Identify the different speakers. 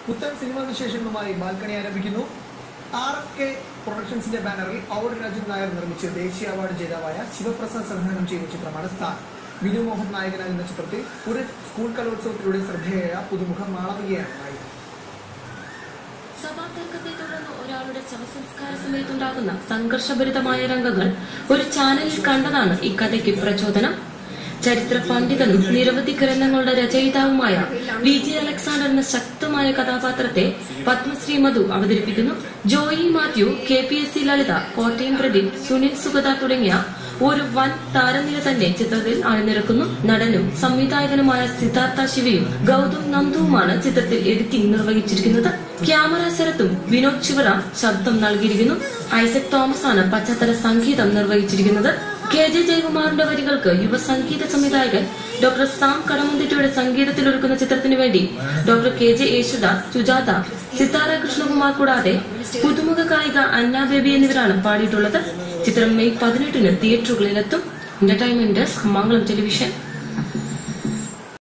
Speaker 1: പുത്തൻ സിനിമാ വിശേഷങ്ങളുമായി ബാൽക്കണി ആരംഭിക്കുന്നു ആർ കെ പ്രൊഡക്ഷൻസിന്റെ ബാനറിൽ ഔർ രാജൻ നായർ നിർമ്മിച്ച് ദേശീയ അവാർഡ് ജേതാവായ ശിവപ്രസാദ് സംവിധാനം ചെയ്ത ചിത്രമാണ് സ്റ്റാർ വിനു മോഹൻ നായകനാകുന്ന ചിത്രത്തിൽ ഒരു സ്കൂൾ കലോത്സവത്തിലൂടെ ശ്രദ്ധേയയായ പുതുമുഖ മാളവികയാണ് നായിക
Speaker 2: സഭാതർക്കത്തെ തുടർന്ന് ഒരാളുടെ ശവസംസ്കാര സമയത്തുണ്ടാകുന്ന സംഘർഷഭരിതമായ രംഗങ്ങൾ ഒരു ചാനലിൽ കണ്ടതാണ് ഈ കഥയ്ക്ക് പ്രചോദനം ചരിത്ര പണ്ഡിതനും നിരവധി ഗ്രന്ഥങ്ങളുടെ രചയിതാവുമായ വി ജെ അലക്സാണ്ടർ എന്ന ശക്തമായ കഥാപാത്രത്തെ പത്മശ്രീ മധു അവതരിപ്പിക്കുന്നു Joy Mathew K P S C Lalitha Kottayam Pradeep Sunil Sugatha തുടങ്ങിയ ഒരു വൻ താരനിര തന്നെ ചിത്രത്തിൽ അണിനിരക്കുന്നു നടനും സംവിധായകനുമായ സിദ്ധാർത്ഥ ശിവയും ഗൗതം നന്ദുവുമാണ് ചിത്രത്തിൽ എഡിറ്റിംഗ് നിർവഹിച്ചിരിക്കുന്നത് ക്യാമറ ശരത്തും വിനോദ് ശിവറാം ശബ്ദം നൽകിയിരിക്കുന്നു ഐസക് തോമസ് ആണ് പശ്ചാത്തല സംഗീതം നിർവഹിച്ചിരിക്കുന്നത് കെ ജെ ജയകുമാറിന്റെ വരികൾക്ക് യുവ സംഗീത സംവിധായകൻ ഡോക്ടർ സാം കടമുന്തിറ്റയുടെ സംഗീതത്തിലൊരുക്കുന്ന ചിത്രത്തിനു വേണ്ടി doctor K J Yesudas Sujatha Sithara Krishnakumar കൂടാതെ പുതുമുഖ ഗായിക അന്ന ബേബി എന്നിവരാണ് പാടിയിട്ടുള്ളത് ചിത്രം മെയ് പതിനെട്ടിന് തിയേറ്ററുകളിലെത്തും എന്റർടൈൻമെന്റ് ഡെസ്ക് മംഗളം ടെലിവിഷൻ